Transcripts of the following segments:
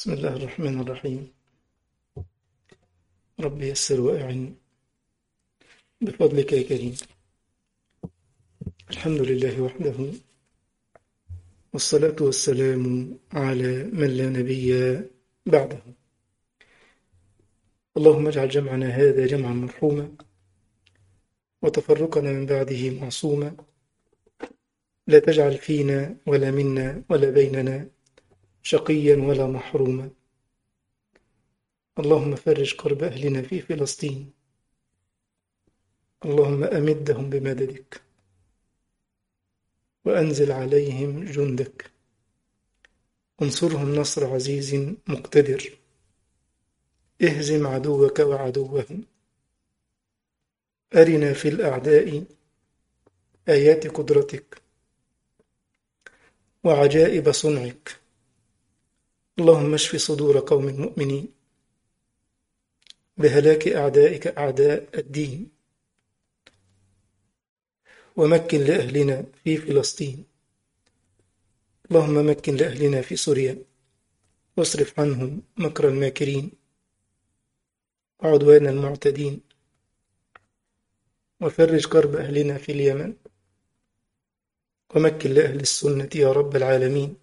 بسم الله الرحمن الرحيم رب يسر وأعن بفضلك يا كريم الحمد لله وحده والصلاة والسلام على من لا نبي بعده اللهم اجعل جمعنا هذا جمعا مرحوما وتفرقنا من بعده معصوما لا تجعل فينا ولا منا ولا بيننا شقيا ولا محروما اللهم فرج كرب أهلنا في فلسطين اللهم أمدهم بمددك وأنزل عليهم جندك انصرهم نصر عزيز مقتدر اهزم عدوك وعدوهم أرنا في الأعداء آيات قدرتك وعجائب صنعك اللهم اشف صدور قوم مؤمنين بهلاك أعدائك أعداء الدين ومكن لأهلنا في فلسطين اللهم مكن لأهلنا في سوريا واصرف عنهم مكر الماكرين وعدوان المعتدين وفرج كرب أهلنا في اليمن ومكن لأهل السنة يا رب العالمين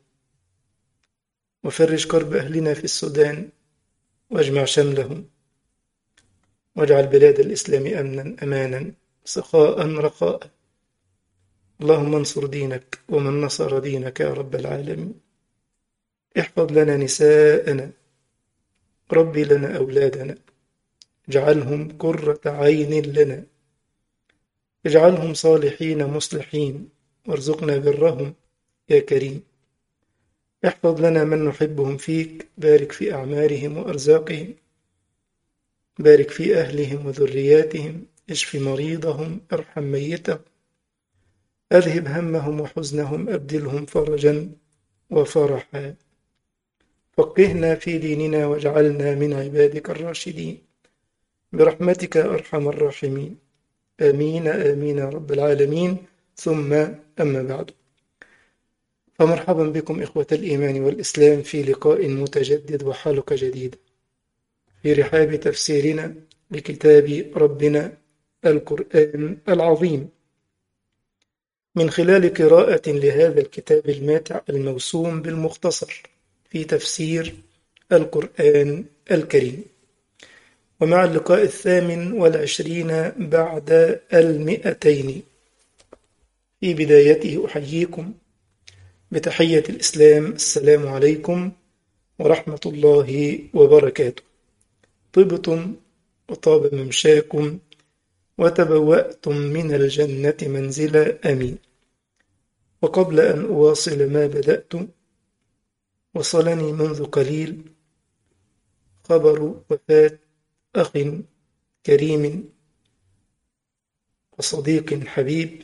وفرج كرب أهلنا في السودان واجمع شملهم واجعل بلاد الإسلام أمنا أمانا سخاء رخاء اللهم انصر دينك ومن نصر دينك يا رب العالمين احفظ لنا نساءنا ربي لنا أولادنا اجعلهم قرة عين لنا اجعلهم صالحين مصلحين وارزقنا برهم يا كريم احفظ لنا من نحبهم فيك بارك في أعمارهم وأرزاقهم بارك في أهلهم وذرياتهم اشف مريضهم ارحم ميتهم أذهب همهم وحزنهم أبدلهم فرجا وفرحا فقهنا في ديننا واجعلنا من عبادك الراشدين برحمتك أرحم الراحمين آمين آمين يا رب العالمين ثم أما بعد فمرحبا بكم إخوة الإيمان والإسلام في لقاء متجدد وحلقة جديدة في رحاب تفسيرنا لكتاب ربنا القرآن العظيم من خلال قراءة لهذا الكتاب الماتع الموسوم بالمختصر في تفسير القرآن الكريم ومع اللقاء الثامن والعشرين بعد المئتين في بدايته أحييكم بتحية الإسلام السلام عليكم ورحمة الله وبركاته طبتم وطاب ممشاكم وتبوأتم من الجنة منزلا أمين وقبل أن أواصل ما بدأت وصلني منذ قليل خبر وفاة أخ كريم وصديق حبيب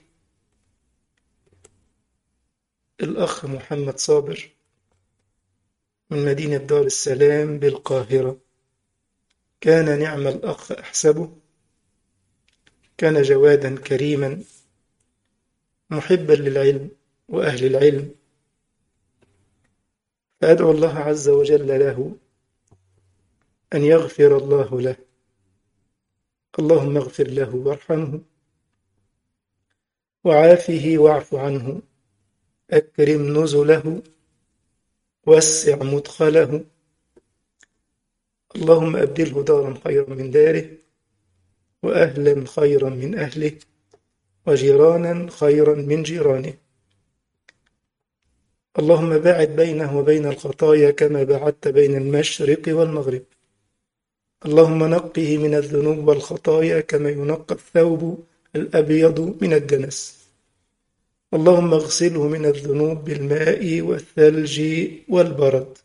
الأخ محمد صابر من مدينة دار السلام بالقاهرة كان نعم الأخ أحسبه كان جوادا كريما محبا للعلم وأهل العلم فأدعو الله عز وجل له أن يغفر الله له اللهم اغفر له وارحمه وعافه واعف عنه أكرم نزله وسع مدخله اللهم أبدله دارا خيرا من داره وأهلا خيرا من أهله وجيرانا خيرا من جيرانه اللهم باعد بينه وبين الخطايا كما بعدت بين المشرق والمغرب اللهم نقه من الذنوب والخطايا كما ينقى الثوب الأبيض من الدنس اللهم اغسله من الذنوب بالماء والثلج والبرد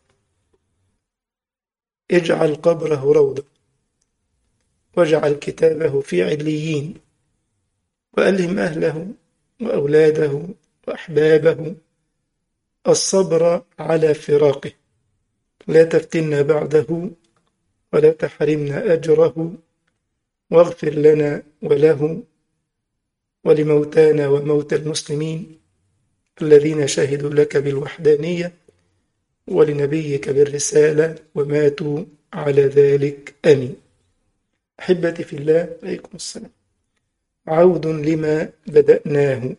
اجعل قبره روضة واجعل كتابه في عليين وألهم أهله وأولاده وأحبابه الصبر على فراقه لا تفتنا بعده ولا تحرمنا أجره واغفر لنا وله ولموتانا وموتى المسلمين الذين شهدوا لك بالوحدانية ولنبيك بالرسالة وماتوا على ذلك أمين أحبتي في الله عليكم السلام عود لما بدأناه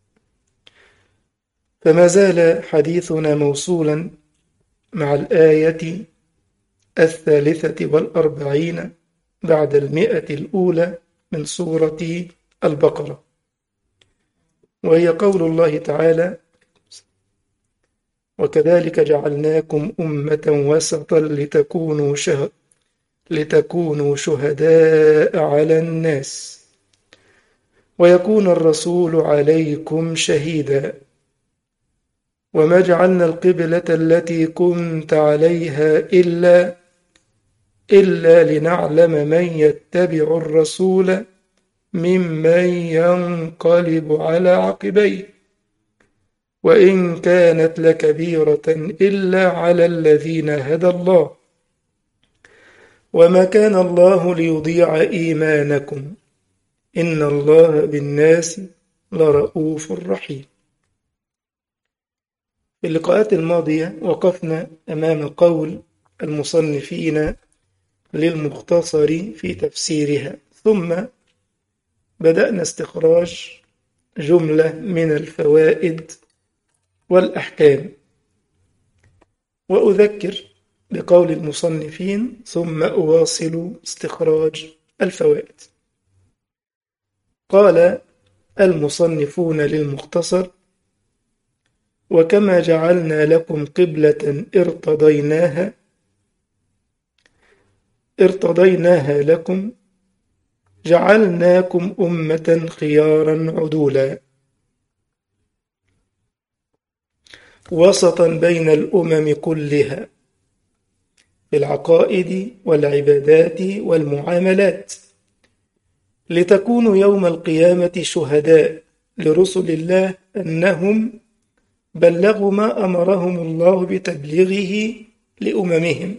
فما زال حديثنا موصولا مع الآية الثالثة والأربعين بعد المئة الأولى من سورة البقرة وهي قول الله تعالى وكذلك جعلناكم أمة وسطا لتكونوا شهد لتكونوا شهداء على الناس ويكون الرسول عليكم شهيدا وما جعلنا القبلة التي كنت عليها إلا إلا لنعلم من يتبع الرسول ممن ينقلب على عقبيه وإن كانت لكبيرة إلا على الذين هدى الله وما كان الله ليضيع إيمانكم إن الله بالناس لرؤوف رحيم في اللقاءات الماضية وقفنا أمام قول المصنفين للمختصر في تفسيرها ثم بدأنا استخراج جملة من الفوائد والأحكام وأذكر بقول المصنفين ثم أواصل استخراج الفوائد قال المصنفون للمختصر وكما جعلنا لكم قبلة ارتضيناها ارتضيناها لكم جعلناكم أمة خيارا عدولا وسطا بين الأمم كلها في العقائد والعبادات والمعاملات لتكونوا يوم القيامة شهداء لرسل الله أنهم بلغوا ما أمرهم الله بتبليغه لأممهم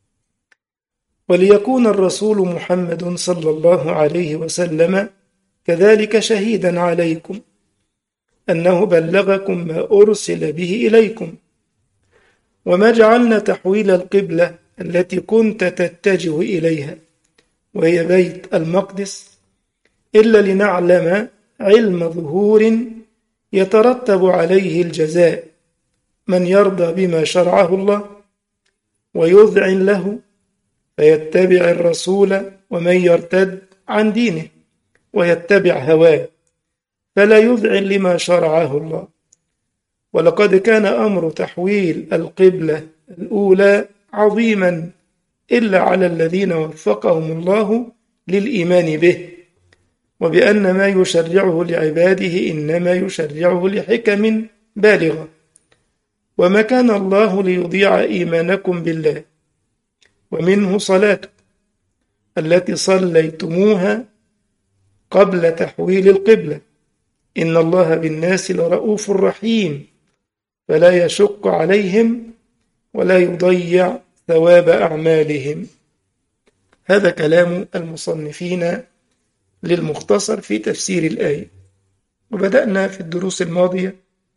وليكون الرسول محمد صلى الله عليه وسلم كذلك شهيدا عليكم أنه بلغكم ما أرسل به إليكم وما جعلنا تحويل القبلة التي كنت تتجه إليها وهي بيت المقدس إلا لنعلم علم ظهور يترتب عليه الجزاء من يرضى بما شرعه الله ويذعن له فيتبع الرسول ومن يرتد عن دينه ويتبع هواه فلا يذعن لما شرعه الله ولقد كان أمر تحويل القبلة الأولى عظيما إلا على الذين وفقهم الله للإيمان به وبأن ما يشرعه لعباده إنما يشرعه لحكم بالغة وما كان الله ليضيع إيمانكم بالله ومنه صلاتكم التي صليتموها قبل تحويل القبلة إن الله بالناس لرؤوف رحيم فلا يشق عليهم ولا يضيع ثواب أعمالهم هذا كلام المصنفين للمختصر في تفسير الآية وبدأنا في الدروس الماضية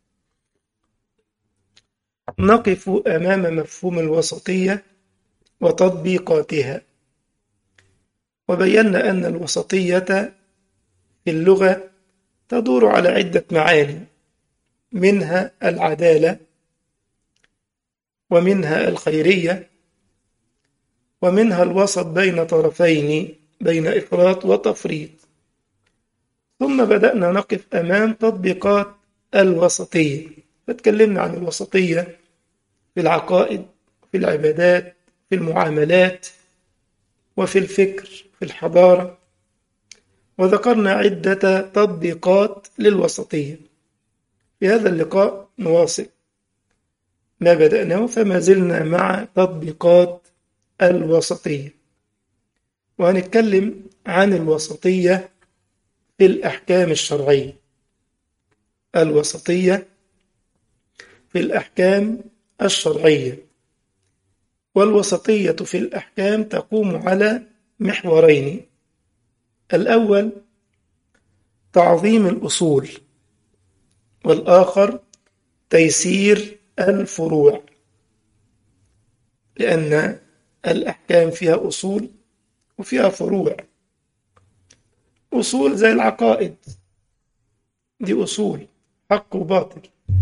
نقف أمام مفهوم الوسطية وتطبيقاتها وبينا أن الوسطية في اللغة تدور على عدة معاني منها العدالة ومنها الخيرية ومنها الوسط بين طرفين بين إفراط وتفريط ثم بدأنا نقف أمام تطبيقات الوسطية فتكلمنا عن الوسطية في العقائد في العبادات في المعاملات وفي الفكر في الحضارة وذكرنا عدة تطبيقات للوسطية في هذا اللقاء نواصل ما بدأناه فما زلنا مع تطبيقات الوسطية وهنتكلم عن الوسطية في الأحكام الشرعية الوسطية في الأحكام الشرعية والوسطية في الأحكام تقوم على محورين الأول تعظيم الأصول والآخر تيسير الفروع لأن الأحكام فيها أصول وفيها فروع أصول زي العقائد دي أصول حق وباطل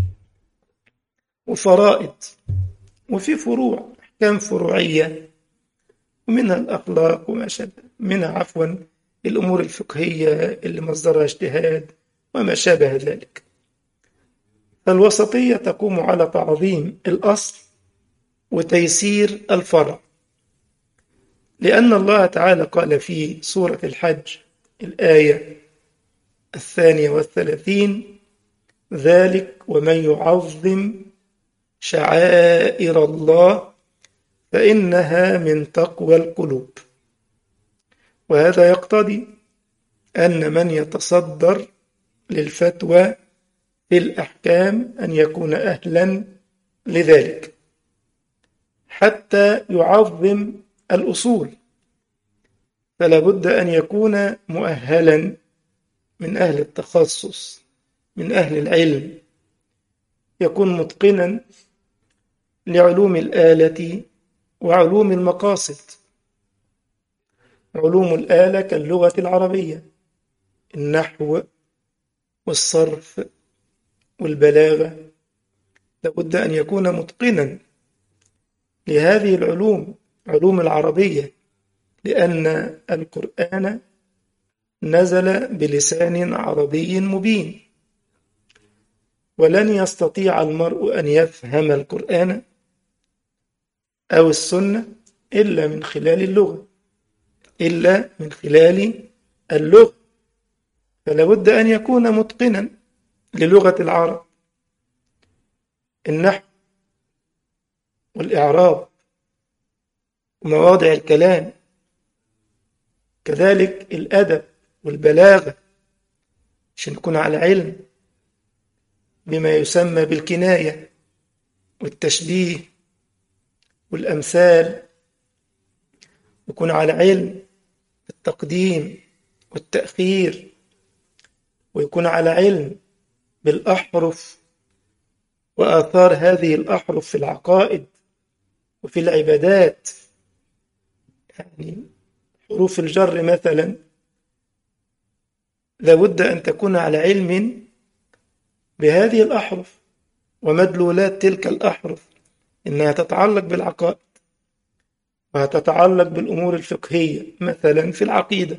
وفرائض وفي فروع أحكام فروعية ومنها الأخلاق وما شابه منها عفوا الأمور الفقهية اللي مصدرها اجتهاد وما شابه ذلك فالوسطية تقوم على تعظيم الأصل وتيسير الفرع لأن الله تعالى قال في سورة الحج الآية الثانية والثلاثين ذلك ومن يعظم شعائر الله فإنها من تقوى القلوب وهذا يقتضي أن من يتصدر للفتوى في الأحكام أن يكون أهلا لذلك حتى يعظم الأصول فلا بد أن يكون مؤهلا من أهل التخصص من أهل العلم يكون متقنا لعلوم الآلة وعلوم المقاصد علوم الآلة كاللغة العربية النحو والصرف والبلاغة لابد أن يكون متقنا لهذه العلوم علوم العربية لأن القرآن نزل بلسان عربي مبين ولن يستطيع المرء أن يفهم القرآن أو السنة إلا من خلال اللغة إلا من خلال اللغة فلا بد أن يكون متقنا للغة العرب النحو والإعراب ومواضع الكلام كذلك الأدب والبلاغة عشان نكون على علم بما يسمى بالكناية والتشبيه والأمثال يكون على علم بالتقديم والتأخير ويكون على علم بالأحرف وآثار هذه الأحرف في العقائد وفي العبادات يعني حروف الجر مثلا لابد أن تكون على علم بهذه الأحرف ومدلولات تلك الأحرف إنها تتعلق بالعقائد وتتعلق بالأمور الفقهية مثلا في العقيدة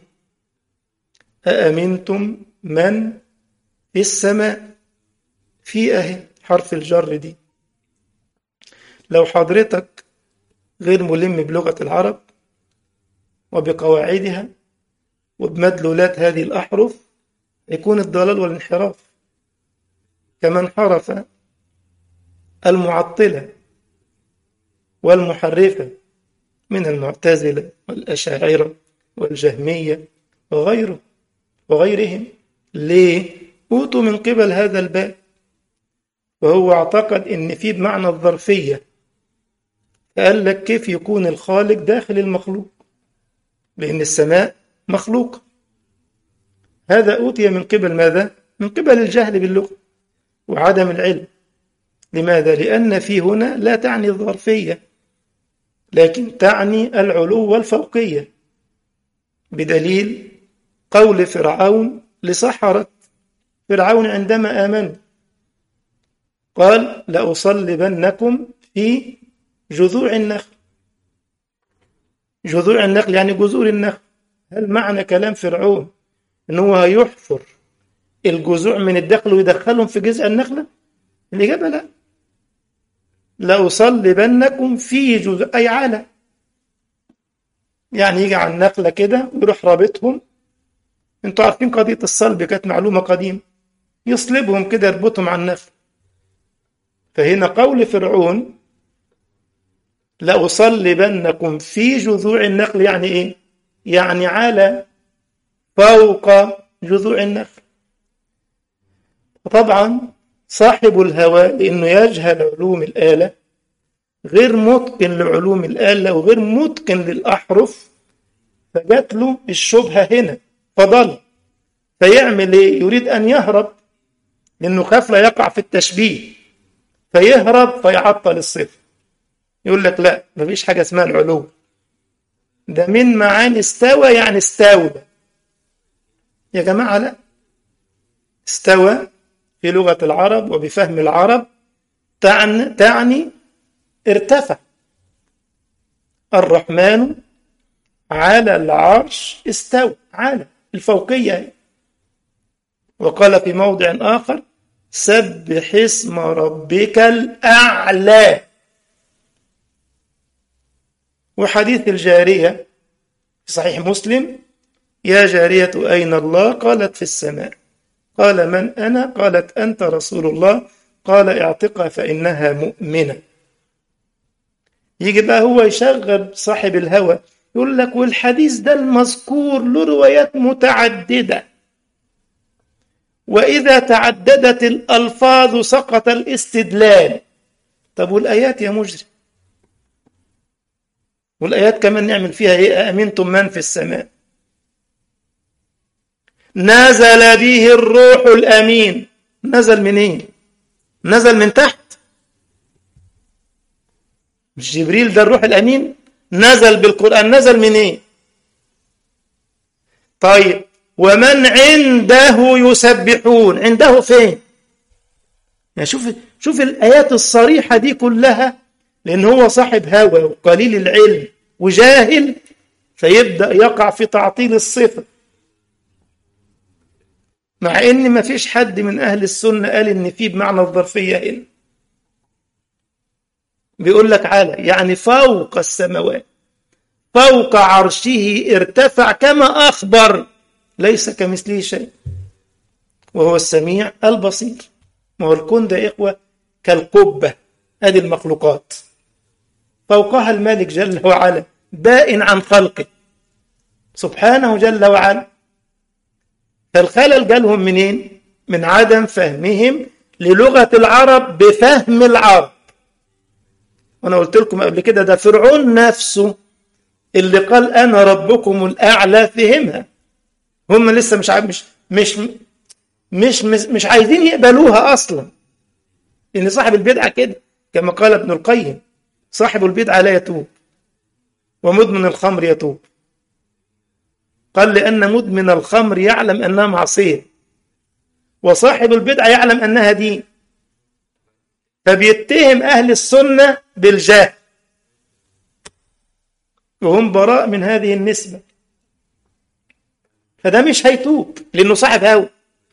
أأمنتم من في السماء في أهي حرف الجر دي لو حضرتك غير ملم بلغة العرب وبقواعدها وبمدلولات هذه الأحرف يكون الضلال والانحراف كما انحرف المعطلة والمحرفة من المعتزلة والأشاعرة والجهمية وغيره وغيرهم ليه؟ أوتوا من قبل هذا الباب وهو اعتقد ان في بمعنى الظرفية فقال لك كيف يكون الخالق داخل المخلوق لأن السماء مخلوق هذا أوتي من قبل ماذا؟ من قبل الجهل باللغة وعدم العلم لماذا؟ لأن في هنا لا تعني الظرفية لكن تعني العلو والفوقية بدليل قول فرعون لسحرة فرعون عندما آمنوا قال لأصلبنكم في جذوع النخل جذوع النخل يعني جذور النخل هل معنى كلام فرعون ان هو هيحفر الجذوع من الدخل ويدخلهم في جذع النخلة الإجابة لا لأصلبنكم في جذوع أي على يعني يجي على النخلة كده ويروح رابطهم انتوا عارفين قضية الصلب كانت معلومة قديمة يصلبهم كده يربطهم على النخل فهنا قول فرعون لأصلبنكم في جذوع النخل يعني إيه؟ يعني على فوق جذوع النخل طبعا صاحب الهوى لأنه يجهل علوم الآلة غير متقن لعلوم الآلة وغير متقن للأحرف فجات له الشبهة هنا فضل فيعمل إيه؟ يريد أن يهرب لأنه خاف لا يقع في التشبيه فيهرب فيعطل الصفة يقول لك لا مفيش حاجة اسمها العلو ده من معاني استوى يعني استولى يا جماعة لا استوى في لغة العرب وبفهم العرب تعني, تعني ارتفع الرحمن على العرش استوى على الفوقية وقال في موضع آخر سبح اسم ربك الأعلى وحديث الجارية في صحيح مسلم يا جارية أين الله قالت في السماء قال من أنا قالت أنت رسول الله قال اعتقها فإنها مؤمنة يجي بقى هو يشغل صاحب الهوى يقول لك والحديث ده المذكور له روايات متعددة وإذا تعددت الألفاظ سقط الاستدلال طب والآيات يا مجرم والآيات كمان نعمل فيها إيه أأمنتم من في السماء نزل به الروح الأمين نزل منين إيه؟ نزل من تحت مش جبريل ده الروح الأمين نزل بالقرآن نزل منين إيه؟ طيب ومن عنده يسبحون عنده فين يعني شوف شوف الآيات الصريحة دي كلها لأن هو صاحب هوى وقليل العلم وجاهل فيبدأ يقع في تعطيل الصفة مع ان ما فيش حد من اهل السنه قال ان في بمعنى الظرفيه هنا بيقول لك على يعني فوق السماوات فوق عرشه ارتفع كما اخبر ليس كمثله شيء وهو السميع البصير ما هو الكون ده اخوه كالقبه هذه المخلوقات فوقها الملك جل وعلا بائن عن خلقه سبحانه جل وعلا فالخلل جالهم منين؟ من عدم فهمهم للغة العرب بفهم العرب وأنا قلت لكم قبل كده ده فرعون نفسه اللي قال أنا ربكم الأعلى فهمها هم لسه مش مش مش مش مش, مش عايزين يقبلوها أصلا لأن صاحب البدعة كده كما قال ابن القيم صاحب البدعة لا يتوب ومدمن الخمر يتوب قال لأن مدمن الخمر يعلم أنها معصية وصاحب البدعة يعلم أنها دين فبيتهم أهل السنة بالجهل وهم براء من هذه النسبة فده مش هيتوب لأنه صاحب هوى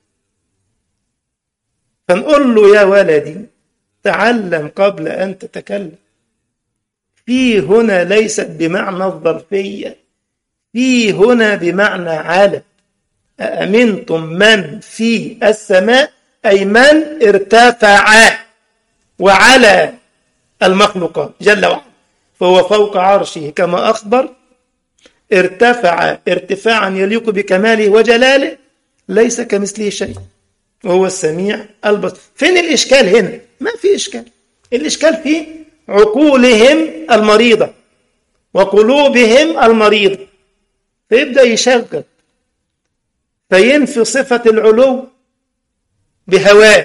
فنقول له يا ولدي تعلم قبل أن تتكلم في هنا ليست بمعنى الظرفيه في هنا بمعنى على أأمنتم من في السماء أي من ارتفع وعلى المخلوقات جل وعلا فهو فوق عرشه كما أخبر ارتفع ارتفاعا يليق بكماله وجلاله ليس كمثله شيء وهو السميع البصير فين الإشكال هنا ما في إشكال الإشكال في عقولهم المريضة وقلوبهم المريضة فيبدأ يشغل فينفي صفة العلو بهواه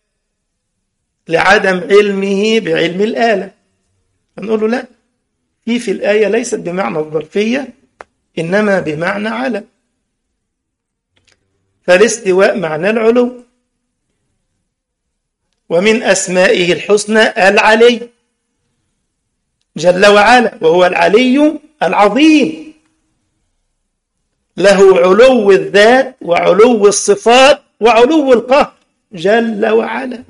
لعدم علمه بعلم الآلة فنقول له لا في في الآية ليست بمعنى الظرفية إنما بمعنى على فالاستواء معنى العلو ومن أسمائه الحسنى العلي جل وعلا وهو العلي العظيم له علو الذات وعلو الصفات وعلو القهر جل وعلا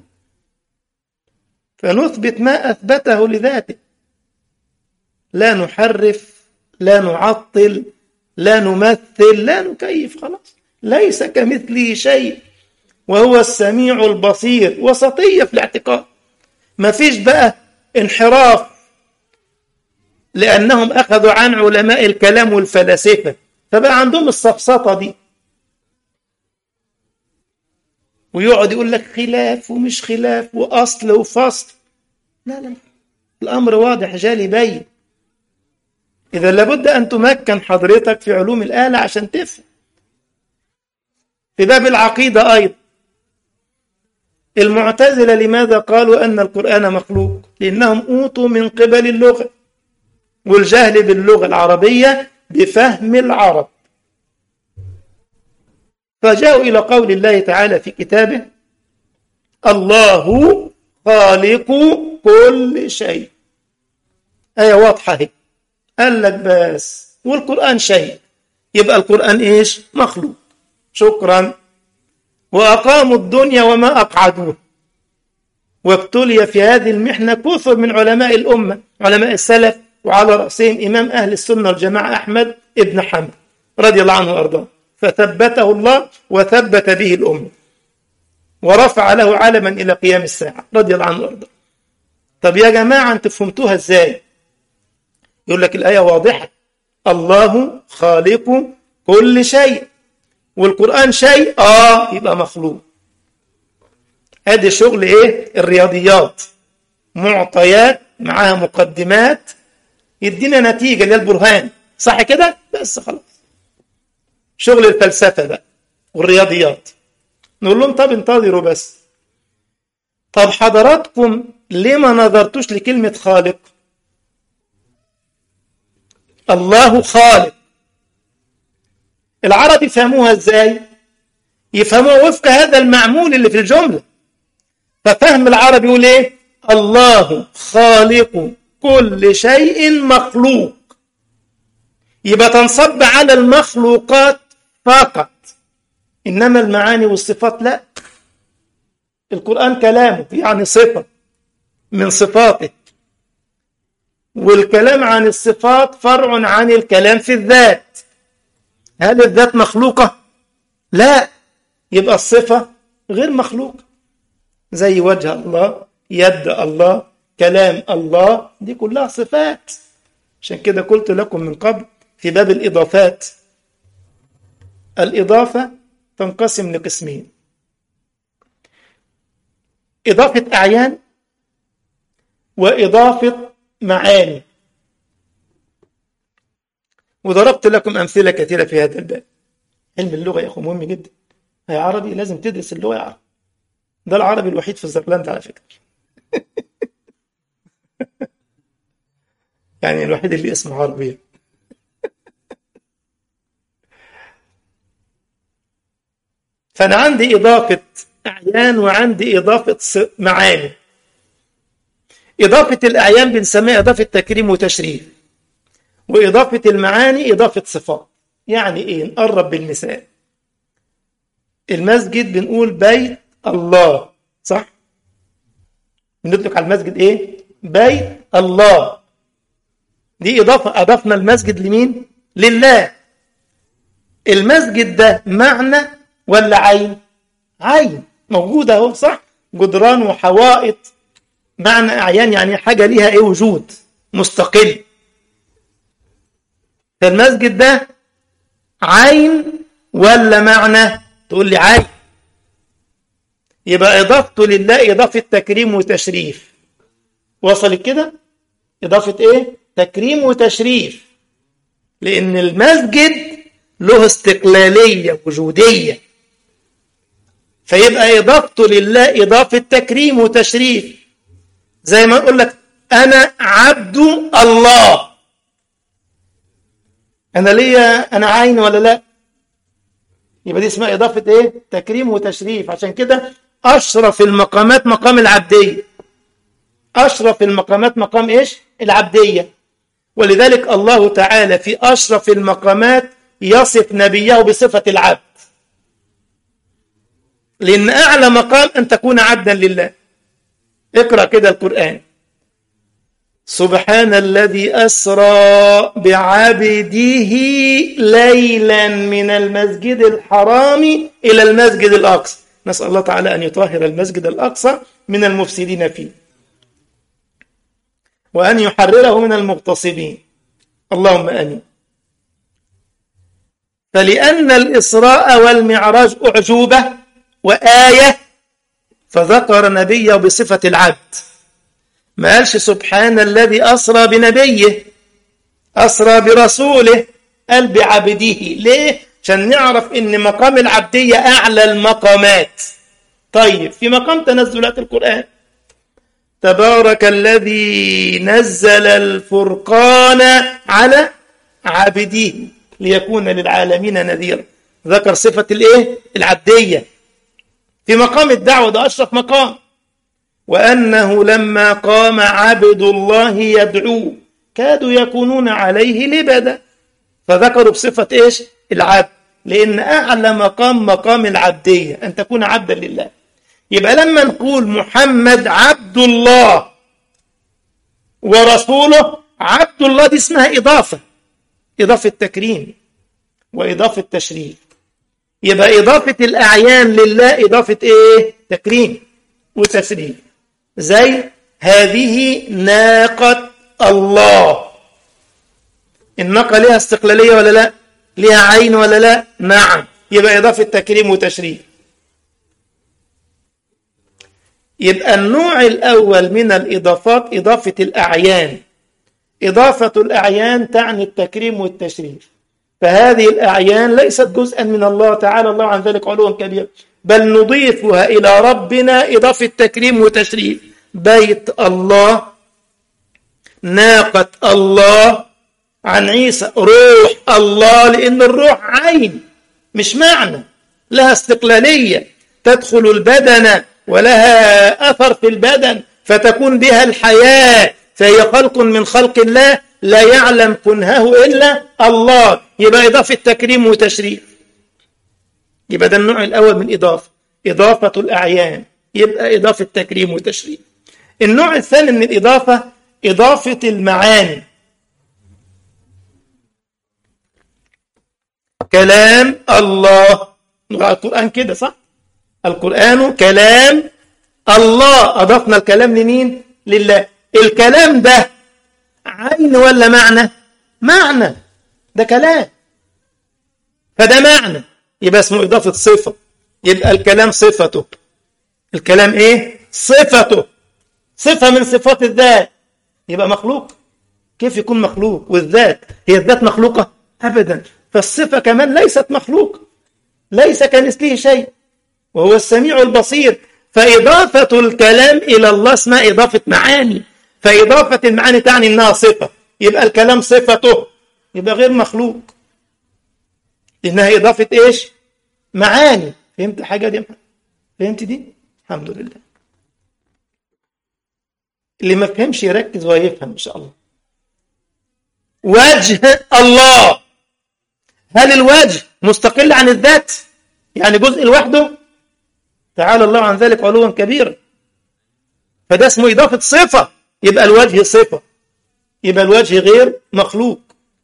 فنثبت ما أثبته لذاته لا نحرف لا نعطل لا نمثل لا نكيف خلاص ليس كمثله شيء وهو السميع البصير وسطية في الاعتقاد ما فيش بقى انحراف لأنهم أخذوا عن علماء الكلام والفلاسفة فبقى عندهم السفسطة دي ويقعد يقول لك خلاف ومش خلاف وأصل وفصل لا لا الأمر واضح جالي باين إذا لابد أن تمكن حضرتك في علوم الآلة عشان تفهم في باب العقيدة أيضا المعتزلة لماذا قالوا أن القرآن مخلوق لأنهم أوتوا من قبل اللغة والجهل باللغة العربية بفهم العرب فجاءوا إلى قول الله تعالى في كتابه الله خالق كل شيء آية واضحة هي قال لك بس والقرآن شيء يبقى القرآن إيش مخلوق شكرا وأقاموا الدنيا وما أقعدوه وابتلي في هذه المحنة كثر من علماء الأمة علماء السلف وعلى رأسهم إمام أهل السنة والجماعة أحمد ابن حنبل رضي الله عنه وأرضاه فثبته الله وثبت به الأمة ورفع له علما إلى قيام الساعة رضي الله عنه وأرضاه طب يا جماعة أنتم فهمتوها إزاي يقول لك الآية واضحة الله خالق كل شيء والقرآن شيء آه يبقى مخلوق ادي شغل ايه الرياضيات معطيات معاها مقدمات يدينا نتيجة اللي البرهان صح كده بس خلاص شغل الفلسفة بقى والرياضيات نقول لهم طب انتظروا بس طب حضراتكم ليه ما نظرتوش لكلمة خالق الله خالق العرب يفهموها ازاي يفهموها وفق هذا المعمول اللي في الجملة ففهم العرب يقول ايه الله خالق كل شيء مخلوق يبقى تنصب على المخلوقات فقط انما المعاني والصفات لا القرآن كلامه يعني صفة من صفاته والكلام عن الصفات فرع عن الكلام في الذات هل الذات مخلوقة؟ لا يبقى الصفة غير مخلوقة زي وجه الله يد الله كلام الله دي كلها صفات عشان كده قلت لكم من قبل في باب الإضافات الإضافة تنقسم لقسمين إضافة أعيان وإضافة معاني وضربت لكم أمثلة كثيرة في هذا الباب علم اللغة يا أخو مهم جدا يا عربي لازم تدرس اللغة يا عربي ده العربي الوحيد في الزرلاند على فكرة يعني الوحيد اللي اسمه عربي فأنا عندي إضافة أعيان وعندي إضافة معاني إضافة الأعيان بنسميها إضافة تكريم وتشريف وإضافة المعاني إضافة صفات يعني إيه نقرب بالمثال المسجد بنقول بيت الله صح بنطلق على المسجد إيه بيت الله دي إضافة أضفنا المسجد لمين لله المسجد ده معنى ولا عين عين موجودة اهو صح جدران وحوائط معنى أعيان يعني حاجة ليها إيه وجود مستقل فالمسجد ده عين ولا معنى تقول لي عين يبقى إضافته لله إضافة تكريم وتشريف وصلت كده إضافة إيه تكريم وتشريف لأن المسجد له استقلالية وجودية فيبقى إضافته لله إضافة تكريم وتشريف زي ما أقول لك أنا عبد الله أنا ليا أنا عين ولا لا يبقى دي اسمها إضافة إيه تكريم وتشريف عشان كده أشرف المقامات مقام العبدية أشرف المقامات مقام إيش العبدية ولذلك الله تعالى في أشرف المقامات يصف نبيه بصفة العبد لأن أعلى مقام أن تكون عبدا لله اقرأ كده القرآن سبحان الذي أسرى بعبده ليلا من المسجد الحرام إلى المسجد الأقصى نسأل الله تعالى أن يطهر المسجد الأقصى من المفسدين فيه وأن يحرره من المغتصبين اللهم آمين فلأن الإسراء والمعراج أعجوبة وآية فذكر نبيه بصفة العبد ما قالش سبحان الذي أسرى بنبيه أسرى برسوله قال بعبده ليه؟ عشان نعرف إن مقام العبدية أعلى المقامات طيب في مقام تنزلات القرآن تبارك الذي نزل الفرقان على عابديه ليكون للعالمين نذيرا ذكر صفة الايه العبدية في مقام الدعوة ده أشرف مقام وأنه لما قام عبد الله يدعوه كادوا يكونون عليه لبدا فذكروا بصفة إيش العبد لأن أعلى مقام مقام العبدية أن تكون عبدا لله يبقى لما نقول محمد عبد الله ورسوله عبد الله دي اسمها إضافة إضافة تكريم وإضافة تشريف يبقى إضافة الأعيان لله إضافة إيه؟ تكريم وتشريف زي هذه ناقة الله الناقة لها استقلالية ولا لا؟ لها عين ولا لا؟ نعم يبقى إضافة تكريم وتشريف يبقى النوع الأول من الإضافات إضافة الأعيان إضافة الأعيان تعني التكريم والتشريف فهذه الأعيان ليست جزءا من الله تعالى الله عن ذلك علوا كبيرا بل نضيفها إلى ربنا إضافة تكريم وتشريف بيت الله ناقة الله عن عيسى روح الله لأن الروح عين مش معنى لها استقلالية تدخل البدن ولها أثر في البدن فتكون بها الحياة فهي خلق من خلق الله لا يعلم كنهه إلا الله يبقى إضافة تكريم وتشريف يبقى ده النوع الأول من إضافة إضافة الأعيان يبقى إضافة تكريم وتشريف النوع الثاني من الإضافة إضافة المعاني كلام الله القرآن كده صح القرآن كلام الله أضفنا الكلام لمين لله الكلام ده عين ولا معنى معنى ده كلام فده معنى يبقى اسمه إضافة صفة يبقى الكلام صفته الكلام إيه صفته صفة من صفات الذات يبقى مخلوق كيف يكون مخلوق والذات هي الذات مخلوقة أبدا فالصفة كمان ليست مخلوق ليس كمثله شيء وهو السميع البصير فإضافة الكلام إلى الله اسمها إضافة معاني فإضافة المعاني تعني أنها صفة يبقى الكلام صفته يبقى غير مخلوق إنها إضافة إيش معاني فهمت حاجة دي فهمت دي الحمد لله اللي ما فهمش يركز ويفهم إن شاء الله وجه الله هل الوجه مستقل عن الذات يعني جزء لوحده تعالى الله عن ذلك علوا كبيرا فده اسمه إضافة صفة يبقى الوجه صفة يبقى الوجه غير مخلوق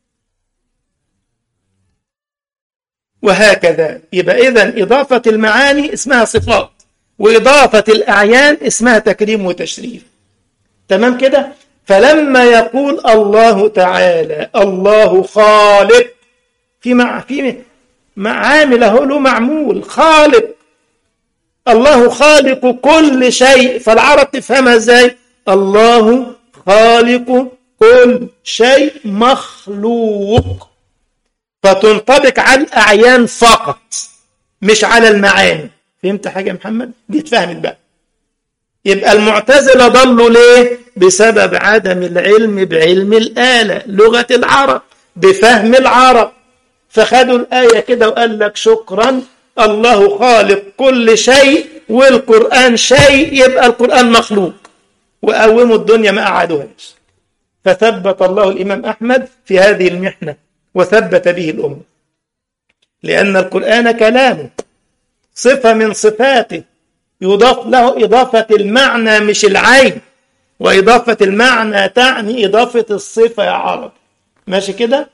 وهكذا يبقى إذن إضافة المعاني اسمها صفات وإضافة الأعيان اسمها تكريم وتشريف تمام كده فلما يقول الله تعالى الله خالق في مع في عامل له معمول خالق الله خالق كل شيء فالعرب تفهمها ازاي الله خالق كل شيء مخلوق فتنطبق على الأعيان فقط مش على المعاني فهمت حاجة يا محمد دي اتفهمت بقى يبقى المعتزلة ضلوا ليه بسبب عدم العلم بعلم الآلة لغة العرب بفهم العرب فخدوا الآية كده وقال لك شكرا الله خالق كل شيء والقرآن شيء يبقى القرآن مخلوق وقوموا الدنيا ما قعدوهاش فثبت الله الإمام أحمد في هذه المحنة وثبت به الأمة لأن القرآن كلامه صفة من صفاته يضاف له إضافة المعنى مش العين وإضافة المعنى تعني إضافة الصفة يا عرب ماشي كده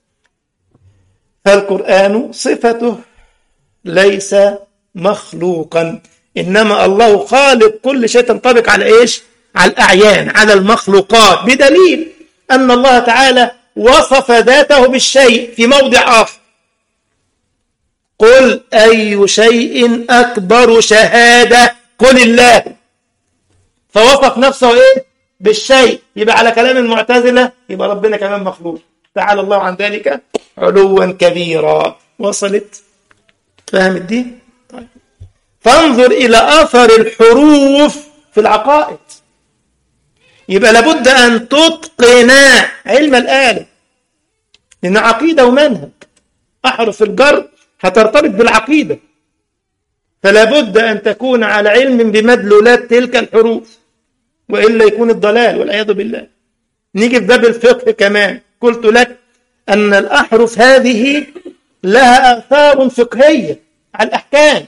فالقرآن صفته ليس مخلوقا إنما الله خالق كل شيء تنطبق على إيش على الأعيان على المخلوقات بدليل أن الله تعالى وصف ذاته بالشيء في موضع آخر قل أي شيء أكبر شهادة قل الله فوصف نفسه إيه بالشيء يبقى على كلام المعتزلة يبقى ربنا كمان مخلوق تعالى الله عن ذلك علوا كبيرا وصلت فهمت دي طيب فانظر إلى أثر الحروف في العقائد يبقى لابد أن تتقن علم الآلة لأن عقيدة ومنهج أحرف الجر هترتبط بالعقيدة فلا بد أن تكون على علم بمدلولات تلك الحروف وإلا يكون الضلال والعياذ بالله نيجي في باب الفقه كمان قلت لك أن الأحرف هذه لها آثار فقهية على الأحكام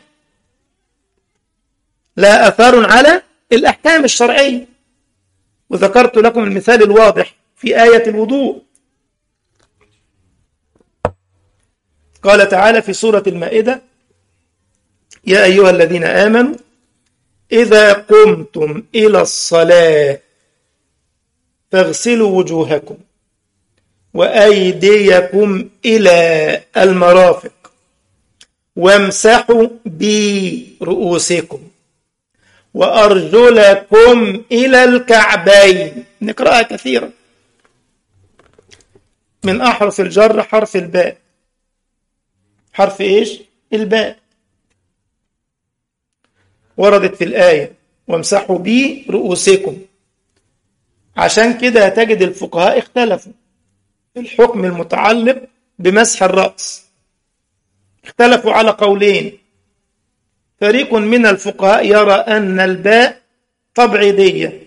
لها آثار على الأحكام الشرعية وذكرت لكم المثال الواضح في آية الوضوء قال تعالى في سورة المائدة يا أيها الذين آمنوا إذا قمتم إلى الصلاة فاغسلوا وجوهكم وأيديكم إلى المرافق وامسحوا برؤوسكم وأرجلكم إلى الكعبين نقرأها كثيرا من أحرف الجر حرف الباء حرف إيش؟ الباء وردت في الآية وامسحوا برؤوسكم عشان كده هتجد الفقهاء اختلفوا الحكم المتعلق بمسح الرأس اختلفوا على قولين فريق من الفقهاء يرى أن الباء تبعيدية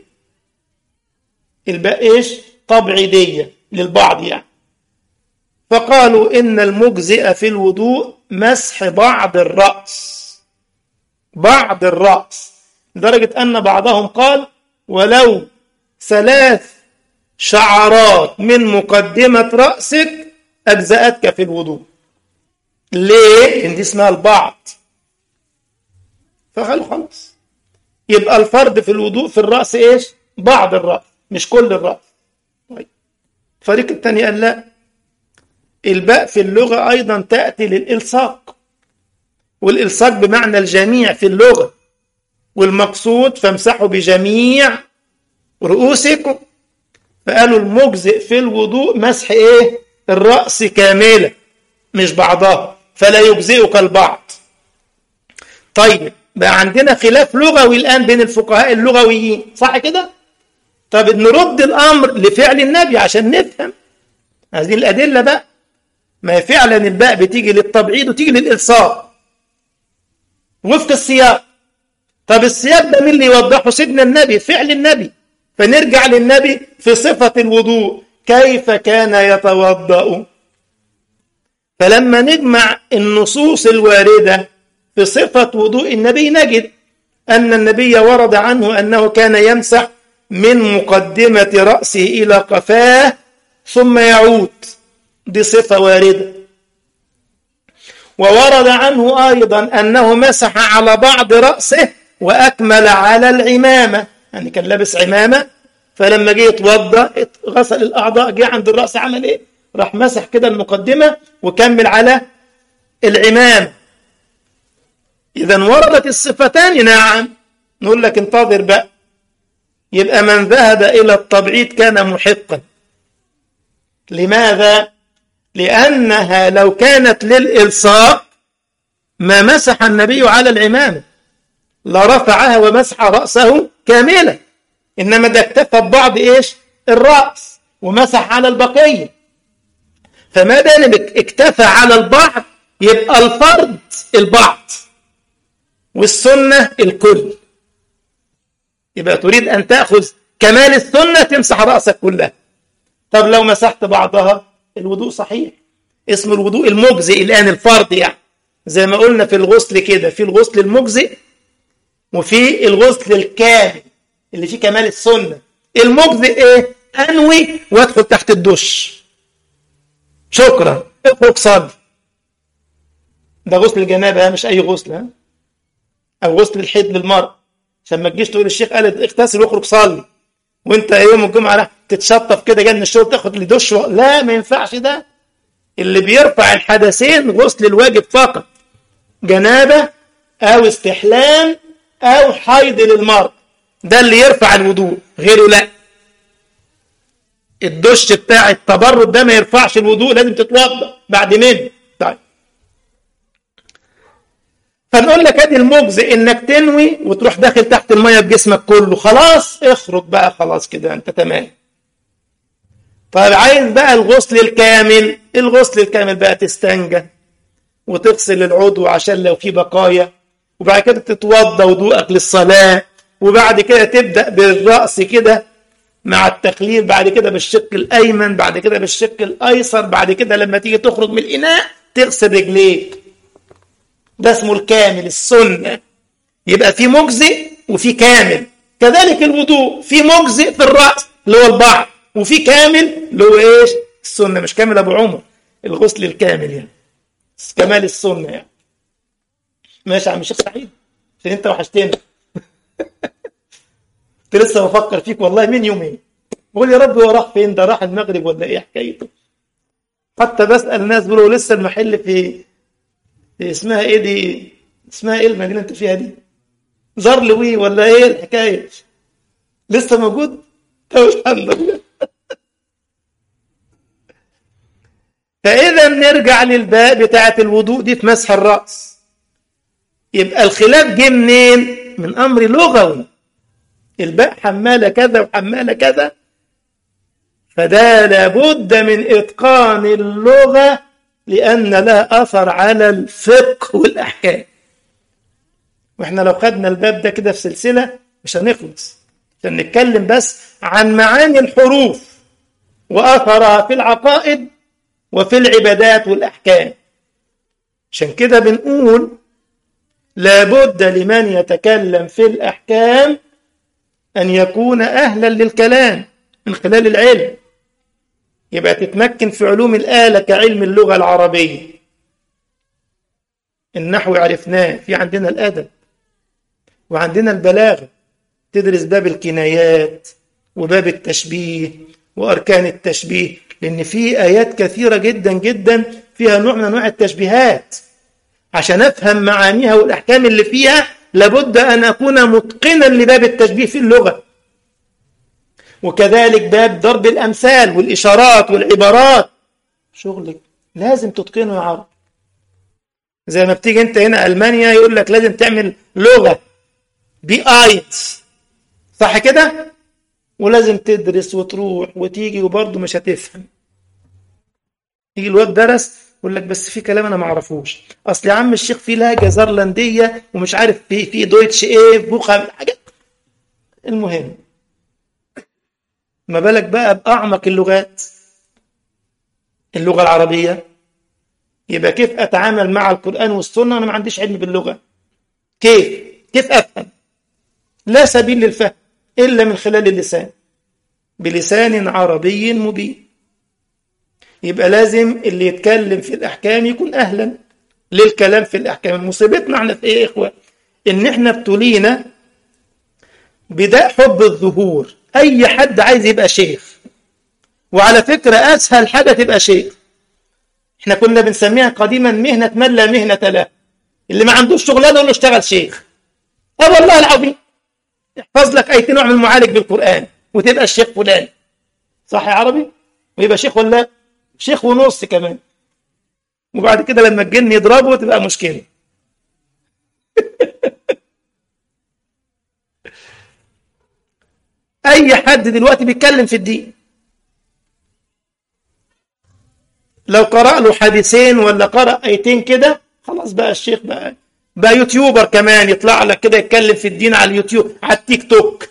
الباء إيش؟ تبعيدية للبعض يعني فقالوا إن المجزئ في الوضوء مسح بعض الرأس بعض الرأس لدرجة أن بعضهم قال ولو ثلاث شعرات من مقدمة رأسك أجزأتك في الوضوء ليه؟ إن دي اسمها البعض فقالوا خلاص يبقى الفرد في الوضوء في الرأس إيش؟ بعض الرأس مش كل الرأس طيب الفريق الثاني قال لا الباء في اللغة أيضا تأتي للإلصاق والإلصاق بمعنى الجميع في اللغة والمقصود فامسحوا بجميع رؤوسكم فقالوا المجزئ في الوضوء مسح ايه الرأس كاملة مش بعضها فلا يجزئك البعض طيب بقى عندنا خلاف لغوي الآن بين الفقهاء اللغويين صح كده طب نرد الأمر لفعل النبي عشان نفهم هذه الأدلة بقى ما فعلا الباء بتيجي للتبعيد وتيجي للإلصاق وفق السياق طب السياق ده مين اللي يوضحه سيدنا النبي فعل النبي فنرجع للنبي في صفة الوضوء كيف كان يتوضأ فلما نجمع النصوص الواردة في صفة وضوء النبي نجد أن النبي ورد عنه أنه كان يمسح من مقدمة رأسه إلى قفاه ثم يعود دي صفة واردة وورد عنه أيضا أنه مسح على بعض رأسه وأكمل على العمامة يعني كان لابس عمامة فلما جه يتوضا غسل الأعضاء جه عند الرأس عمل إيه؟ راح مسح كده المقدمة وكمل على العمامة إذا وردت الصفتان نعم نقول لك انتظر بقى يبقى من ذهب إلى التبعيد كان محقا لماذا؟ لأنها لو كانت للإلصاق ما مسح النبي على العمامة لرفعها ومسح رأسه كاملا إنما ده اكتفى ببعض إيش الرأس ومسح على البقية فما دام اكتفى على البعض يبقى الفرد البعض والسنة الكل يبقى تريد أن تأخذ كمال السنة تمسح رأسك كلها طب لو مسحت بعضها الوضوء صحيح اسمه الوضوء المجزئ الآن الفرض يعني زي ما قلنا في الغسل كده في الغسل المجزئ وفي الغسل الكامل اللي فيه كمال السنة المجزئ ايه انوي وادخل تحت الدش شكرا اخرج صلي ده غسل الجنابة مش اي غسل ها او غسل الحيض للمرأة عشان ما تجيش تقول الشيخ قال اغتسل واخرج صلي وانت يوم الجمعة تتشطف كده جاي من الشغل تاخد لي دش و... لا ما ينفعش ده اللي بيرفع الحدثين غسل الواجب فقط جنابة او استحلام او حيض للمرء ده اللي يرفع الوضوء غيره لا الدش بتاع التبرد ده ما يرفعش الوضوء لازم تتوضا بعد منه طيب فنقول لك ادي المجزئ انك تنوي وتروح داخل تحت الميه بجسمك كله خلاص اخرج بقى خلاص كده انت تمام طيب عايز بقى الغسل الكامل الغسل الكامل بقى تستنجى وتغسل العضو عشان لو في بقايا وبعد كده تتوضى وضوءك للصلاة وبعد كده تبدأ بالرأس كده مع التخليل بعد كده بالشق الأيمن بعد كده بالشق الأيسر بعد كده لما تيجي تخرج من الإناء تغسل رجليك ده اسمه الكامل السنة يبقى في مجزئ وفي كامل كذلك الوضوء في مجزئ في الرأس اللي هو البعض وفي كامل اللي هو ايش السنة مش كامل أبو عمر الغسل الكامل يعني كمال السنة يعني ماشي يا عم الشيخ سعيد عشان انت وحشتنا كنت لسه بفكر فيك والله من يومين بقول يا رب هو راح فين ده راح المغرب ولا ايه حكايته حتى بسأل الناس بيقولوا لسه المحل في, في اسمها ايه دي اسمها ايه المدينة اللي انت فيها دي زرلوي ولا ايه الحكاية لسه موجود طب الحمد لله فإذا نرجع للباء بتاعة الوضوء دي في مسح الرأس يبقى الخلاف جه منين؟ من أمر لغوي الباء حمالة كذا وحمالة كذا فده لابد من إتقان اللغة لأن لها أثر على الفقه والأحكام وإحنا لو خدنا الباب ده كده في سلسلة مش هنخلص عشان نتكلم بس عن معاني الحروف وأثرها في العقائد وفي العبادات والأحكام عشان كده بنقول لابد لمن يتكلم في الأحكام أن يكون أهلا للكلام من خلال العلم يبقى تتمكن في علوم الآلة كعلم اللغة العربية النحو عرفناه في عندنا الأدب وعندنا البلاغة تدرس باب الكنايات وباب التشبيه وأركان التشبيه لأن في آيات كثيرة جدا جدا فيها نوع من أنواع التشبيهات عشان أفهم معانيها والأحكام اللي فيها لابد أن أكون متقنا لباب التشبيه في اللغة وكذلك باب ضرب الأمثال والإشارات والعبارات شغلك لازم تتقنه يا عرب زي ما بتيجي انت هنا ألمانيا يقول لك لازم تعمل لغة بي آيتس صح كده ولازم تدرس وتروح وتيجي وبرضه مش هتفهم يجي الواد درس يقول لك بس في كلام انا ما اعرفوش اصل يا عم الشيخ في لهجه زرلنديه ومش عارف في في دويتش ايه بوخا حاجات المهم ما بالك بقى باعمق اللغات اللغه العربيه يبقى كيف اتعامل مع القران والسنه انا ما عنديش علم باللغه كيف كيف افهم لا سبيل للفهم الا من خلال اللسان بلسان عربي مبين يبقى لازم اللي يتكلم في الأحكام يكون أهلا للكلام في الأحكام مصيبتنا احنا في إيه يا إخوة إن إحنا ابتلينا بداء حب الظهور أي حد عايز يبقى شيخ وعلى فكرة أسهل حاجة تبقى شيخ إحنا كنا بنسميها قديما مهنة من لا مهنة له اللي ما عندوش شغلانة يقول له اشتغل شيخ أه والله العظيم احفظ لك أي نوع من المعالج بالقرآن وتبقى الشيخ فلان صح يا عربي ويبقى شيخ ولا شيخ ونص كمان وبعد كده لما الجن يضربه تبقى مشكلة أي حد دلوقتي بيتكلم في الدين لو قرأ له حديثين ولا قرأ آيتين كده خلاص بقى الشيخ بقى بقى يوتيوبر كمان يطلع لك كده يتكلم في الدين على اليوتيوب على التيك توك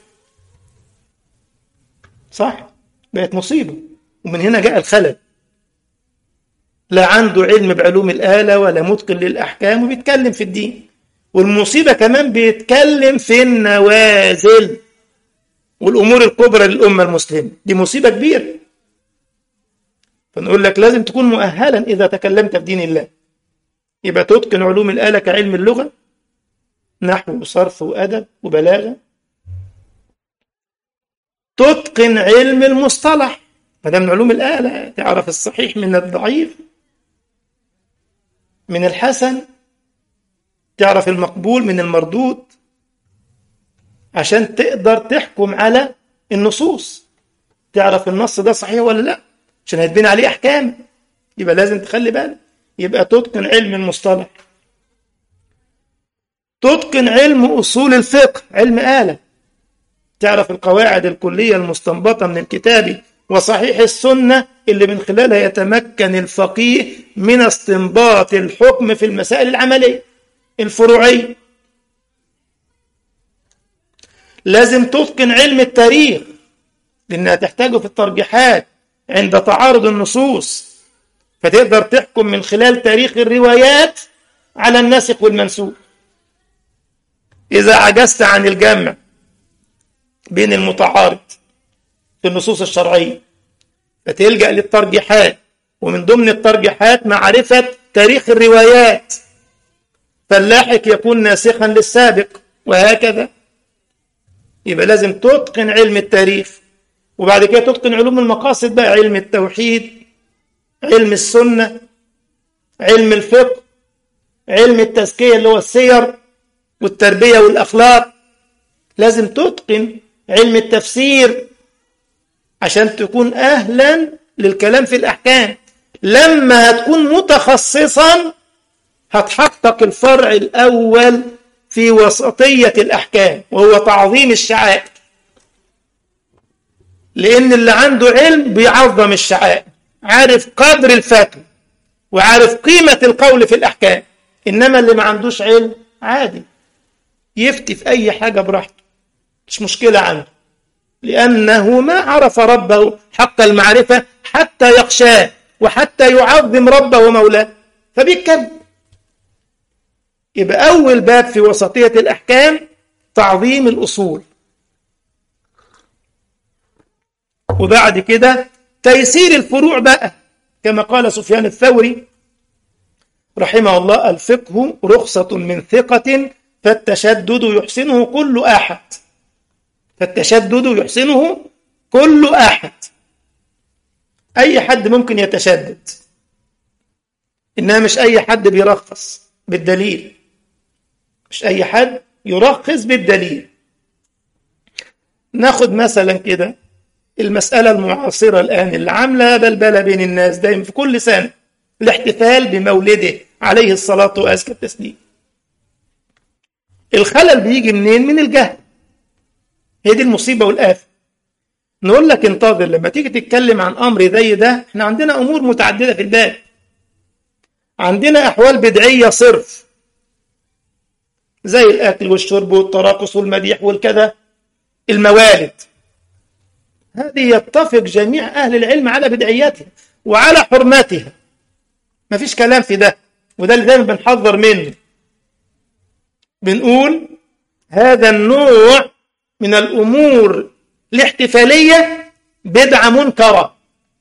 صح بقت مصيبة ومن هنا جاء الخلل لا عنده علم بعلوم الآلة ولا متقن للأحكام وبيتكلم في الدين والمصيبة كمان بيتكلم في النوازل والأمور الكبرى للأمة المسلمة دي مصيبة كبيرة فنقول لك لازم تكون مؤهلا إذا تكلمت في دين الله يبقى تتقن علوم الآلة كعلم اللغة نحو وصرف وأدب وبلاغة تتقن علم المصطلح ما ده من علوم الآلة تعرف الصحيح من الضعيف من الحسن تعرف المقبول من المردود عشان تقدر تحكم على النصوص تعرف النص ده صحيح ولا لا عشان هيتبني عليه أحكام يبقى لازم تخلي بالك يبقى تتقن علم المصطلح تتقن علم أصول الفقه علم آلة تعرف القواعد الكلية المستنبطة من الكتاب وصحيح السنة اللي من خلالها يتمكن الفقيه من استنباط الحكم في المسائل العملية الفروعية لازم تتقن علم التاريخ لأنها تحتاجه في الترجيحات عند تعارض النصوص فتقدر تحكم من خلال تاريخ الروايات على الناسخ والمنسوخ إذا عجزت عن الجمع بين المتعارض في النصوص الشرعية فتلجأ للترجيحات ومن ضمن الترجيحات معرفة تاريخ الروايات فاللاحق يكون ناسخا للسابق وهكذا يبقى لازم تتقن علم التاريخ وبعد كده تتقن علوم المقاصد بقى علم التوحيد علم السنة علم الفقه علم التزكية اللي هو السير والتربية والأخلاق لازم تتقن علم التفسير عشان تكون أهلا للكلام في الأحكام لما هتكون متخصصا هتحقق الفرع الأول في وسطية الأحكام وهو تعظيم الشعائر لأن اللي عنده علم بيعظم الشعائر عارف قدر الفتوى وعارف قيمة القول في الأحكام إنما اللي ما عندوش علم عادي يفتي في أي حاجة براحته مش مشكلة عنده لأنه ما عرف ربه حق المعرفة حتى يخشاه وحتى يعظم ربه ومولاه فبيتكلم يبقى أول باب في وسطية الأحكام تعظيم الأصول وبعد كده تيسير الفروع بقى كما قال سفيان الثوري رحمه الله الفقه رخصة من ثقة فالتشدد يحسنه كل أحد فالتشدد يحسنه كل أحد أي حد ممكن يتشدد إنها مش أي حد بيرخص بالدليل مش أي حد يرخص بالدليل ناخد مثلا كده المسألة المعاصرة الآن اللي عاملة بلبلة بين الناس دايما في كل سنة الاحتفال بمولده عليه الصلاة وأزكى التسليم الخلل بيجي منين؟ من الجهل هي دي المصيبة والآفة نقول لك انتظر لما تيجي تتكلم عن أمر زي ده احنا عندنا أمور متعددة في الباب عندنا أحوال بدعية صرف زي الأكل والشرب والتراقص والمديح والكذا الموالد هذه يتفق جميع أهل العلم على بدعيتها وعلى حرمتها ما فيش كلام في ده وده اللي دايما بنحذر منه بنقول هذا النوع من الأمور الاحتفالية بدعة منكرة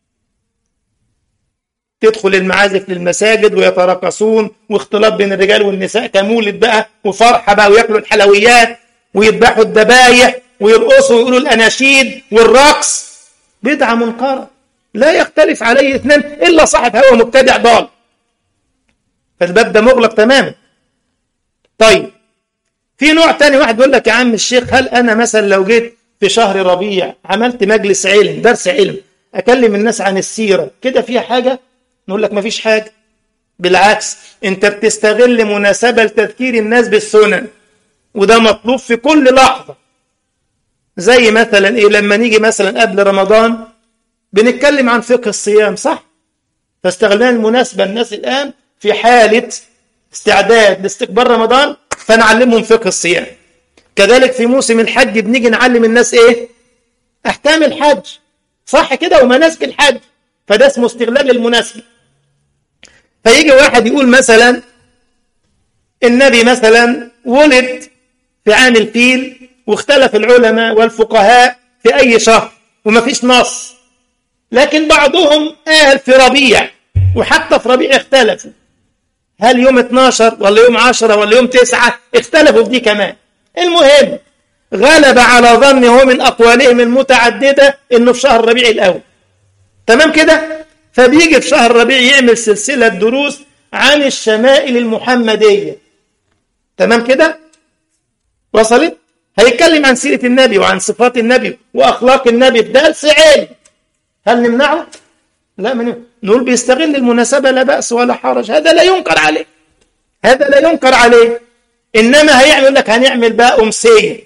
تدخل المعازف للمساجد ويتراقصون واختلاط بين الرجال والنساء كمولد بقى وفرحة بقى وياكلوا الحلويات ويذبحوا الذبايح ويرقصوا ويقولوا الأناشيد والرقص بدعة منكرة لا يختلف عليه اثنان إلا صاحب هوى مبتدع ضال فالباب ده مغلق تماما طيب في نوع تاني واحد يقول لك يا عم الشيخ هل أنا مثلا لو جيت في شهر ربيع عملت مجلس علم درس علم أكلم الناس عن السيرة كده فيها حاجة نقول لك مفيش حاجة بالعكس انت بتستغل مناسبة لتذكير الناس بالسنن وده مطلوب في كل لحظة زي مثلا ايه لما نيجي مثلا قبل رمضان بنتكلم عن فقه الصيام صح فاستغلنا المناسبة الناس الآن في حالة استعداد لاستقبال رمضان فنعلمهم فقه الصيام كذلك في موسم الحج بنيجي نعلم الناس ايه احكام الحج صح كده ومناسك الحج فده اسمه استغلال المناسبة فيجي واحد يقول مثلا النبي مثلا ولد في عام الفيل واختلف العلماء والفقهاء في أي شهر وما فيش نص لكن بعضهم قال في ربيع وحتى في ربيع اختلفوا هل يوم 12 ولا يوم 10 ولا يوم 9 اختلفوا في دي كمان المهم غلب على ظنه من أقوالهم المتعددة إنه في شهر ربيع الأول تمام كده فبيجي في شهر ربيع يعمل سلسلة دروس عن الشمائل المحمدية تمام كده وصلت هيتكلم عن سيرة النبي وعن صفات النبي وأخلاق النبي في درس علم هل نمنعه؟ لا من نقول بيستغل المناسبة لا بأس ولا حرج هذا لا ينكر عليه هذا لا ينكر عليه انما هيعمل يقول لك هنعمل بقى امسيه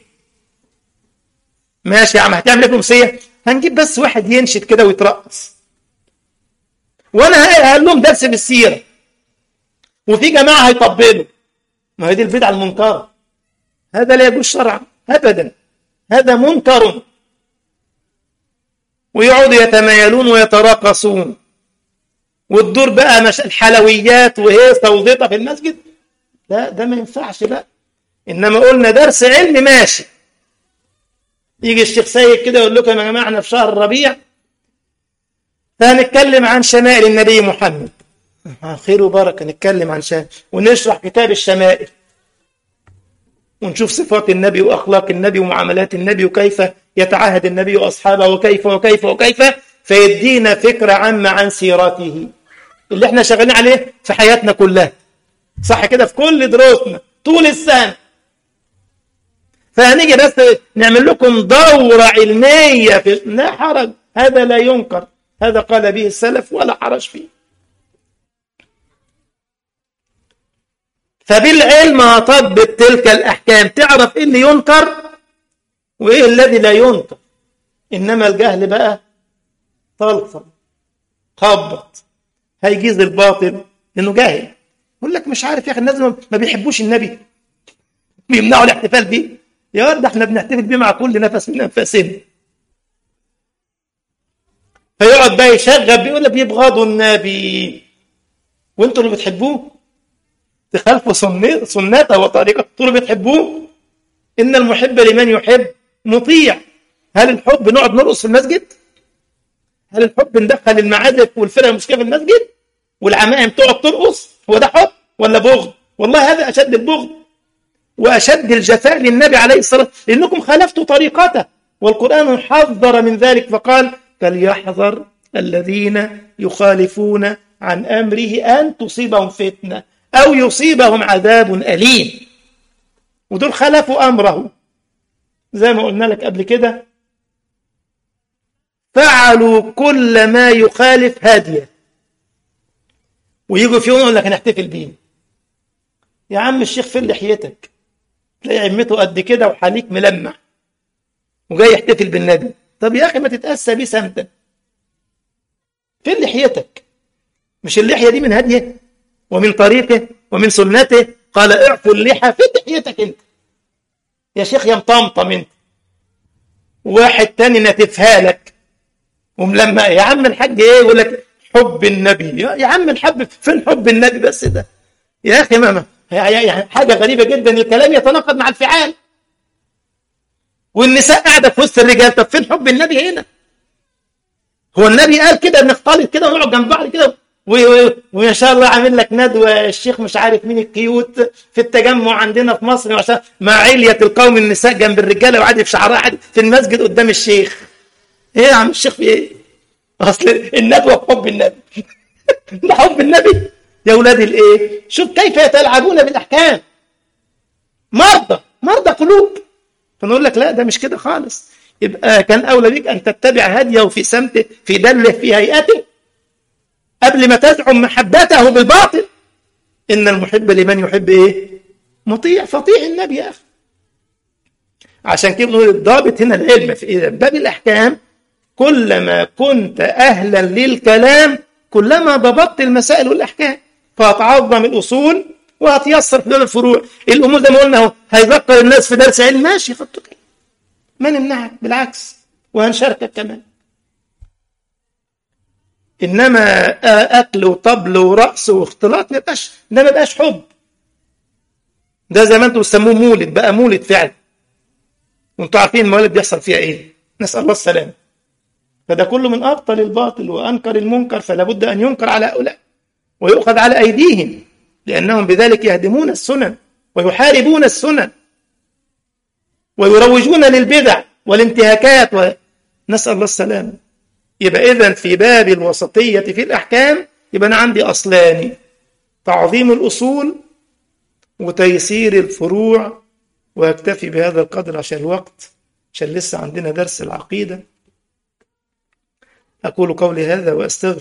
ماشي يا عم هتعمل ايه امسيه هنجيب بس واحد ينشد كده ويترقص وانا هقول لهم درس بالسيره وفي جماعه هيطبلوا ما هي دي البدعه المنكره هذا لا يجوز شرعا ابدا هذا منكر ويقعدوا يتمايلون ويتراقصون والدور بقى مش الحلويات وهيصه وزيطه في المسجد لا ده ما ينفعش بقى انما قلنا درس علم ماشي يجي الشيخ سيد كده يقول لكم يا جماعه احنا في شهر الربيع فهنتكلم عن شمائل النبي محمد خير وبركه نتكلم عن شمائل ونشرح كتاب الشمائل ونشوف صفات النبي واخلاق النبي ومعاملات النبي وكيف يتعاهد النبي واصحابه وكيف وكيف وكيف فيدينا فكره عامه عن سيرته اللي احنا شغالين عليه في حياتنا كلها صح كده في كل دروسنا طول السنه فهنيجي بس نعمل لكم دورة علمية في لا حرج هذا لا ينكر هذا قال به السلف ولا حرج فيه فبالعلم أطبق تلك الأحكام تعرف إيه اللي ينكر وإيه الذي لا ينكر إنما الجهل بقى طلقا خبط هيجيز الباطل لأنه جاهل يقول لك مش عارف يا أخي الناس ما بيحبوش النبي بيمنعوا الاحتفال بيه يا ولد احنا بنحتفل بيه مع كل نفس من انفاسنا فيقعد بقى يشغل بيقول لك بيبغضوا النبي وانتوا اللي بتحبوه تخالفوا سنته وطريقته انتوا اللي بتحبوه ان المحب لمن يحب مطيع هل الحب نقعد نرقص في المسجد هل الحب ندخل المعازف والفرق الموسيقيه في المسجد والعمائم تقعد ترقص هو ده حب ولا بغض والله هذا اشد البغض وأشد الجفاء للنبي عليه الصلاة والسلام لأنكم خالفتوا طريقته والقرآن حذر من ذلك فقال فليحذر الذين يخالفون عن أمره أن تصيبهم فتنة أو يصيبهم عذاب أليم ودول خالفوا أمره زي ما قلنا لك قبل كده فعلوا كل ما يخالف هاديه ويجوا في يوم يقول لك هنحتفل بيه يا عم الشيخ فين لحيتك تلاقي عمته قد كده وحليك ملمع وجاي يحتفل بالنبي طب يا اخي ما تتاسى بيه سمتا فين لحيتك مش اللحيه دي من هديه ومن طريقه ومن سنته قال اعفوا اللحى فين لحيتك انت يا شيخ يا مطمطم انت واحد تاني نتفها لك وملمع يا عم الحاج ايه يقول لك حب النبي يا عم الحب فين حب النبي بس ده يا اخي ماما يعني حاجة غريبة جدا الكلام يتناقض مع الفعال والنساء قاعدة في وسط الرجال طب فين حب النبي هنا هو النبي قال كده نختلط كده ونقعد جنب بعض كده وما شاء الله عامل لك ندوة الشيخ مش عارف مين الكيوت في التجمع عندنا في مصر ما شاء مع علية القوم النساء جنب الرجالة وعادي في شعرها عادي في المسجد قدام الشيخ ايه يا عم الشيخ في ايه اصل الندوة بحب النبي ده حب النبي يا ولاد الايه شوف كيف يتلاعبون بالاحكام مرضى مرضى قلوب فنقول لك لا ده مش كده خالص يبقى كان اولى بك ان تتبع هديه في سمته في دله في هيئته قبل ما تزعم محبته بالباطل ان المحب لمن يحب ايه مطيع فطيع النبي يا اخي عشان كده بنقول الضابط هنا العلم في باب الاحكام كلما كنت اهلا للكلام كلما ضبطت المسائل والاحكام فهتعظم الاصول وهتيسر في دول الفروع الامور زي ما قلنا اهو هيذكر الناس في درس علم ماشي خدته كده ما نمنعك بالعكس وهنشاركك كمان انما اكل وطبل ورقص واختلاط ما يبقاش ده ما يبقاش حب ده زي ما انتم بتسموه مولد بقى مولد فعلا وانتم عارفين الموالد بيحصل فيها ايه نسال الله السلامه فده كله من ابطل الباطل وانكر المنكر فلا بد ان ينكر على هؤلاء ويؤخذ على ايديهم لانهم بذلك يهدمون السنن ويحاربون السنن ويروجون للبدع والانتهاكات ونسال الله السلامه يبقى اذا في باب الوسطيه في الاحكام يبقى انا عندي اصلان تعظيم الاصول وتيسير الفروع واكتفي بهذا القدر عشان الوقت عشان لسه عندنا درس العقيده أقول قولي هذا وأستغفر